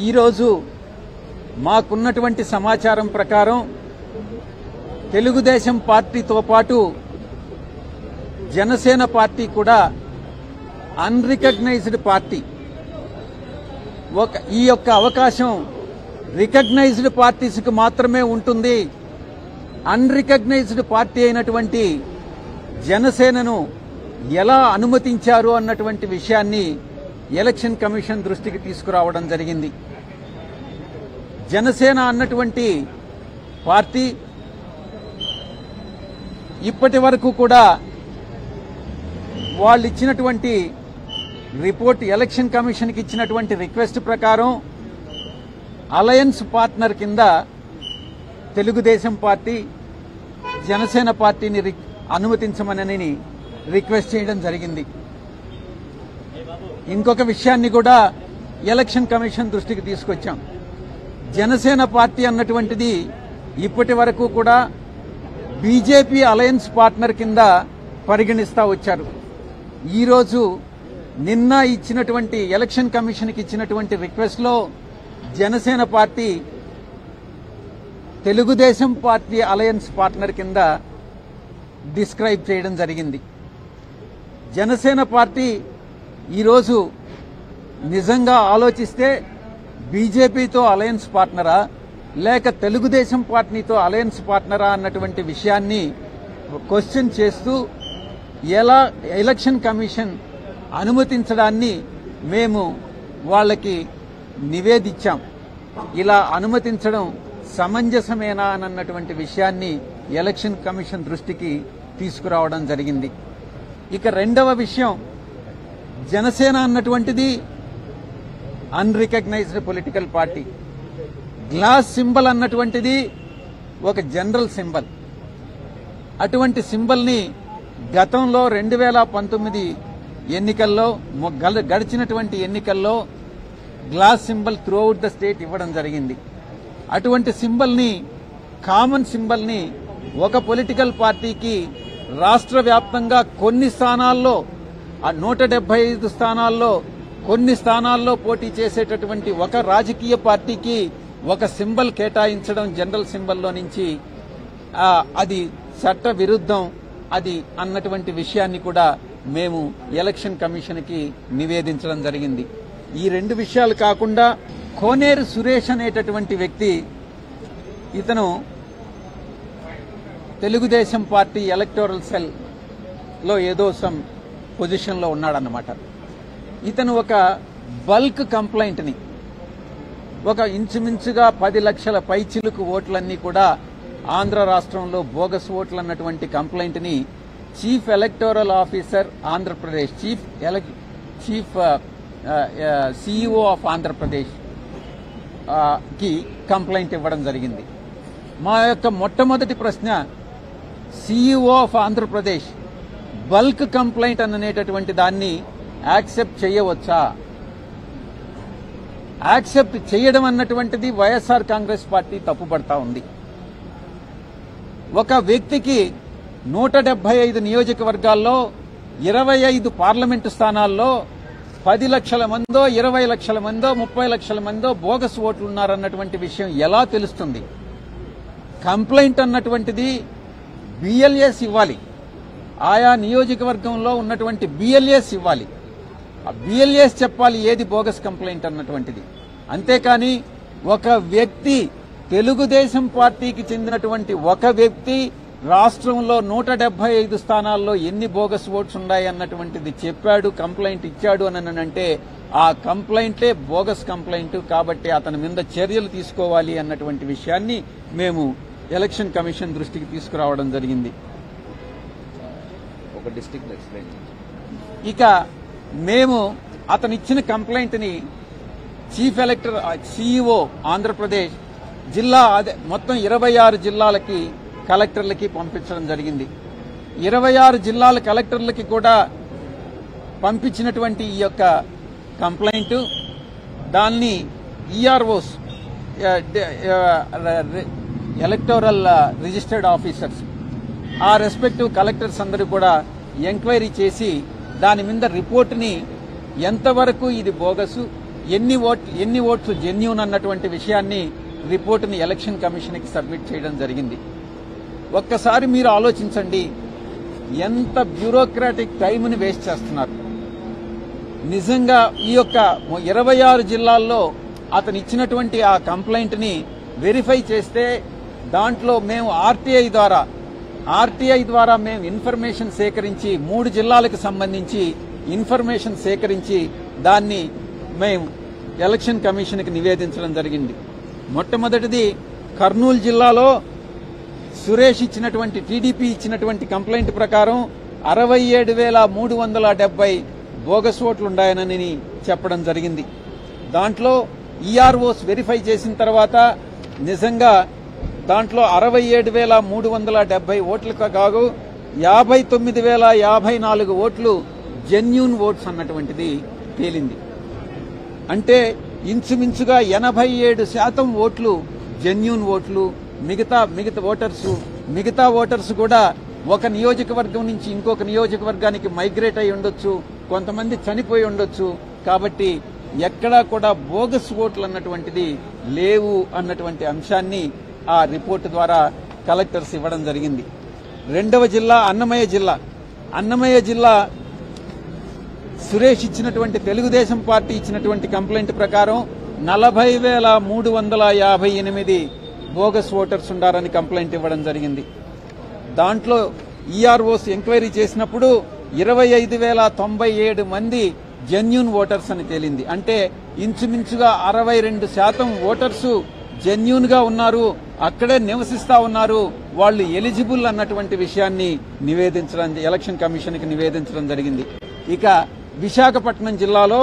ఈరోజు మాకున్నటువంటి సమాచారం ప్రకారం తెలుగుదేశం పార్టీతో పాటు జనసేన పార్టీ కూడా అన్రికగ్నైజ్డ్ పార్టీ ఒక ఈ యొక్క అవకాశం రికగ్నైజ్డ్ పార్టీస్కి మాత్రమే ఉంటుంది అన్రికగ్నైజ్డ్ పార్టీ అయినటువంటి జనసేనను ఎలా అనుమతించారు అన్నటువంటి విషయాన్ని ఎలక్షన్ కమిషన్ దృష్టికి తీసుకురావడం జరిగింది జనసేన అన్నటువంటి పార్టీ ఇప్పటి వరకు కూడా వాళ్ళు ఇచ్చినటువంటి రిపోర్ట్ ఎలక్షన్ కమిషన్కి ఇచ్చినటువంటి రిక్వెస్ట్ ప్రకారం అలయన్స్ పార్ట్నర్ కింద తెలుగుదేశం పార్టీ జనసేన పార్టీని రి- అనుమతించమనని రిక్వెస్ట్ చేయడం జరిగింది ఇంకొక విషయాన్ని కూడా ఎలక్షన్ కమిషన్ దృష్టికి తీసుకొచ్చాం జనసేన పార్టీ అన్నటువంటిది ఇప్పటి వరకు కూడా బీజేపీ అలయన్స్ పార్ట్నర్ కింద పరిగణిస్తా వచ్చారు ఈరోజు నిన్న ఇచ్చినటువంటి ఎలక్షన్ కమిషన్కి ఇచ్చినటువంటి రిక్వెస్ట్లో Janasena party Telugu Desam party alliance partner కింద డిస్క్రైబ్ చేయడం జరిగింది జనసేన పార్టీ ఈరోజు నిజంగా ఆలోచిస్తే బీజేపీతో అలయన్స్ పార్ట్నరా లేక తెలుగుదేశం పార్టీతో అలయన్స్ పార్ట్నరా అన్నటువంటి విషయాన్ని క్వశ్చన్ చేస్తూ ఎలా ఎలక్షన్ కమిషన్ అనుమతించడాన్ని మేము వాళ్ళకి నివేదించాం ఇలా అనుమతించడం సమంజసమేనా అన్నటువంటి విషయాన్ని ఎలక్షన్ కమిషన్ దృష్టికి తీసుకురావడం జరిగింది ఇక రెండవ విషయం జనసేన అన్నటువంటిది unrecognised political party glass symbol అన్నటువంటిది ఒక జనరల్ సింబల్ అటువంటి సింబల్ని గతంలో రెండు వేల పంతొమ్మిది ఎన్నికల్లో మొ- గల- గడిచినటువంటి ఎన్నికల్లో glass symbol throughout the state ఇవ్వడం జరిగింది అటువంటి సింబల్ని కామన్ సింబల్ని ఒక పొలిటికల్ పార్టీకి రాష్ట్ర వ్యాప్తంగా కొన్ని స్థానాల్లో ఆ నూట డెబ్బై ఐదు స్థానాల్లో కొన్ని స్థానాల్లో పోటీ చేసేటటువంటి ఒక రాజకీయ పార్టీకి ఒక సింబల్ కేటాయించడం జనరల్ సింబల్లో నుంచి ఆ, అది చట్ట విరుద్ధం అది అన్నటువంటి విషయాన్ని కూడా మేము ఎలక్షన్ కమిషన్కి నివేదించడం జరిగింది ఈ రెండు విషయాలు కాకుండా కోనేరు సురేష్ అనేటటువంటి వ్యక్తి ఇతను తెలుగుదేశం పార్టీ ఎలక్టోరల్ సెల్ లో ఏదో సమ్ పొజిషన్లో ఉన్నాడన్నమాట ఇతను ఒక బల్క్ కంప్లైంట్ని ఒక ఇంచుమించుగా పది లక్షల పైచిలుకు ఓట్లన్నీ కూడా ఆంధ్ర రాష్ట్రంలో బోగస్ ఓట్లు అన్నటువంటి కంప్లైంట్ని chief electoral officer Andhra Pradesh chief ఎలక్ చీఫ్ సిఇఓ ఆఫ్ ఆంధ్రప్రదేశ్ ఆ, కి కంప్లైంట్ ఇవ్వడం జరిగింది మా యొక్క మొట్టమొదటి ప్రశ్న CEO of Andhra Pradesh bulk complaint అనేటటువంటి దాన్ని యాక్సెప్ట్ చేయవచ్చా యాక్సెప్ట్ చేయడం అన్నటువంటిది వైఎస్ఆర్ కాంగ్రెస్ పార్టీ తప్పుపడతా ఉంది ఒక వ్యక్తికి నూట డెబ్బై ఐదు నియోజకవర్గాల్లో ఇరవై ఐదు పార్లమెంటు స్థానాల్లో పది లక్షల మందో ఇరవై లక్షల మందో ముప్పై లక్షల మందో బోగస్ ఓట్లు ఉన్నారన్నటువంటి విషయం ఎలా తెలుస్తుంది కంప్లైంట్ అన్నటువంటిది బిఎల్ఎస్ ఇవ్వాలి ఆయా నియోజకవర్గంలో ఉన్నటువంటి బిఎల్ఎస్ ఇవ్వాలి ఆ బిఎల్ఎస్ చెప్పాలి ఏది బోగస్ కంప్లైంట్ అన్నటువంటిది అంతేకాని ఒక వ్యక్తి తెలుగుదేశం పార్టీకి చెందినటువంటి ఒక వ్యక్తి రాష్ట్రంలో నూట డెబ్బై ఐదు స్థానాల్లో ఎన్ని బోగస్ ఓట్స్ ఉన్నాయి అన్నటువంటిది చెప్పాడు కంప్లైంట్ ఇచ్చాడు అని అంటే ఆ కంప్లైంటే బోగస్ కంప్లైంట్ కాబట్టి అతని మీద చర్యలు తీసుకోవాలి అన్నటువంటి విషయాన్ని మేము ఎలక్షన్ కమిషన్ దృష్టికి తీసుకురావడం జరిగింది ఒక డిస్టిక్ ఎక్స్ప్లెయిన్ ఇక మేము అతను ఇచ్చిన కంప్లైంట్ని చీఫ్ ఎలక్టర్ సిఇఓ ఆంధ్రప్రదేశ్ జిల్లా అదే మొత్తం ఇరవై ఆరు జిల్లాలకి కలెక్టర్లకి పంపించడం జరిగింది ఇరవై ఆరు జిల్లాల కలెక్టర్లకి కూడా పంపించినటువంటి ఈ యొక్క కంప్లైంట్ దాన్ని ఈఆర్ఓస్ ఎలక్టోరల్ రిజిస్టర్డ్ ఆఫీసర్స్ ఆ రెస్పెక్టివ్ కలెక్టర్స్ అందరూ కూడా ఎంక్వైరీ చేసి దాని మీద రిపోర్ట్ని ఎంతవరకు ఇది బోగసు ఎన్ని ఓట్ ఎన్ని ఓట్స్ జెన్యూన్ అన్నటువంటి విషయాన్ని రిపోర్టుని ఎలక్షన్ కమిషన్కి సబ్మిట్ చేయడం జరిగింది ఒక్కసారి మీరు ఆలోచించండి ఎంత బ్యూరోక్రాటిక్ టైంని వేస్ట్ చేస్తున్నారు నిజంగా ఈ యొక్క ఇరవై ఆరు జిల్లాల్లో అతను ఇచ్చినటువంటి ఆ కంప్లైంట్ ని వెరిఫై చేస్తే దాంట్లో మేము ఆర్టీఐ ద్వారా ఆర్టీఐ ద్వారా మేము ఇన్ఫర్మేషన్ సేకరించి మూడు జిల్లాలకు సంబంధించి ఇన్ఫర్మేషన్ సేకరించి దాన్ని మేము ఎలక్షన్ కమిషన్కి నివేదించడం జరిగింది మొట్టమొదటిది కర్నూలు జిల్లాలో సురేష్ ఇచ్చినటువంటి టీడీపీ ఇచ్చినటువంటి కంప్లైంట్ ప్రకారం అరవై ఏడు వేల మూడు వందల డెబ్బై బోగస్ ఓట్లు ఉన్నాయనని చెప్పడం జరిగింది దాంట్లో ఈఆర్ఓస్ వెరిఫై చేసిన తర్వాత నిజంగా దాంట్లో అరవై ఏడు వేల మూడు వందల డెబ్బై ఓట్లకు కాగు యాభై తొమ్మిది వేల యాభై నాలుగు ఓట్లు జెన్యూన్ ఓట్స్ అన్నటువంటిది తేలింది అంటే ఇంచుమించుగా ఎనభై ఏడు శాతం ఓట్లు జెన్యూన్ ఓట్లు మిగతా మిగతా ఓటర్స్ మిగతా ఓటర్స్ కూడా ఒక నియోజకవర్గం నుంచి ఇంకొక నియోజకవర్గానికి మైగ్రేట్ అయి ఉండొచ్చు కొంతమంది చనిపోయి ఉండొచ్చు కాబట్టి ఎక్కడా కూడా బోగస్ ఓట్లు అన్నటువంటిది లేవు అన్నటువంటి అంశాన్ని ఆ రిపోర్టు ద్వారా కలెక్టర్స్ ఇవ్వడం జరిగింది రెండవ జిల్లా అన్నమయ్య జిల్లా అన్నమయ్య జిల్లా సురేష్ ఇచ్చినటువంటి తెలుగుదేశం పార్టీ ఇచ్చినటువంటి కంప్లైంట్ ప్రకారం నలభై వేల మూడు వందల యాభై ఎనిమిది బోగస్ ఓటర్స్ ఉండారని కంప్లైంట్ ఇవ్వడం జరిగింది దాంట్లో ఈఆర్ఓస్ ఎంక్వైరీ చేసినప్పుడు ఇరవై ఐదు వేల తొంభై ఏడు మంది జెన్యున్ ఓటర్స్ అని తేలింది అంటే ఇంచుమించుగా అరవై రెండు శాతం ఓటర్స్ జెన్యున్ గా ఉన్నారు అక్కడే నివసిస్తా ఉన్నారు వాళ్ళు ఎలిజిబుల్ అన్నటువంటి విషయాన్ని నివేదించడం ఎలక్షన్ కమిషన్ కి నివేదించడం జరిగింది ఇక విశాఖపట్నం జిల్లాలో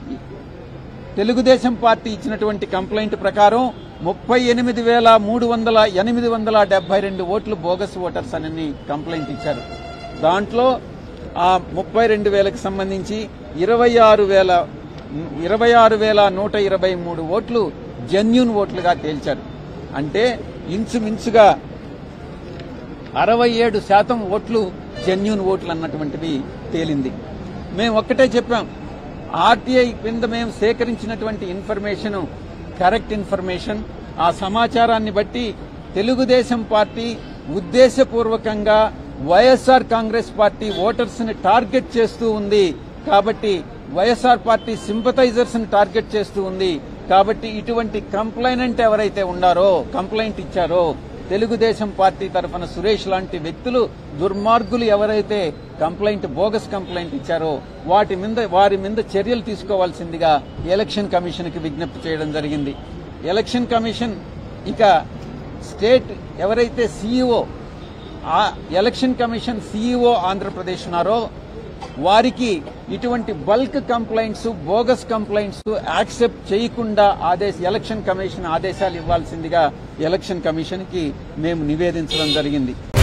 తెలుగుదేశం పార్టీ ఇచ్చినటువంటి కంప్లైంట్ ప్రకారం ముప్పై ఎనిమిది వేల మూడు వందల ఎనిమిది వందల డెబ్బై రెండు ఓట్లు బోగస్ ఓటర్స్ అని కంప్లైంట్ ఇచ్చారు దాంట్లో ఆ ముప్పై రెండు వేలకు సంబంధించి ఇరవై ఆరు వేల ఇరవై ఆరు వేల నూట ఇరవై మూడు ఓట్లు జెన్యున్ ఓట్లుగా తేల్చారు అంటే ఇంచుమించుగా అరవై ఏడు శాతం ఓట్లు జెన్యున్ ఓట్లు అన్నటువంటివి తేలింది మేము ఒక్కటే చెప్పాం ఆర్టీఐ కింద మేము సేకరించినటువంటి ఇన్ఫర్మేషన్ కరెక్ట్ ఇన్ఫర్మేషన్ ఆ సమాచారాన్ని బట్టి తెలుగుదేశం పార్టీ ఉద్దేశపూర్వకంగా వైఎస్ఆర్ కాంగ్రెస్ పార్టీ ఓటర్స్ ని టార్గెట్ చేస్తూ ఉంది కాబట్టి వైఎస్ఆర్ పార్టీ సింపథైజర్స్ ని టార్గెట్ చేస్తూ ఉంది కాబట్టి ఇటువంటి కంప్లైనెంట్ ఎవరైతే ఉండారో కంప్లైంట్ ఇచ్చారో తెలుగుదేశం పార్టీ తరఫున సురేష్ లాంటి వ్యక్తులు దుర్మార్గులు ఎవరైతే కంప్లైంట్ బోగస్ కంప్లైంట్ ఇచ్చారో వాటి మీద వారి మీద చర్యలు తీసుకోవాల్సిందిగా ఎలక్షన్ కమిషన్ కి విజ్ఞప్తి చేయడం జరిగింది ఎలక్షన్ కమిషన్ ఇక స్టేట్ ఎవరైతే సీఈఓ ఆ ఎలక్షన్ కమిషన్ సీఈఓ ఆంధ్రప్రదేశ్ ఉన్నారో వారికి ఇటువంటి bulk complaints bogus complaints accept చేయకుండా ఆదేశ ఎలక్షన్ కమిషన్ ఆదేశాలు ఇవ్వాల్సిందిగా ఎలక్షన్ కమిషన్ కి మేము నివేదించడం జరిగింది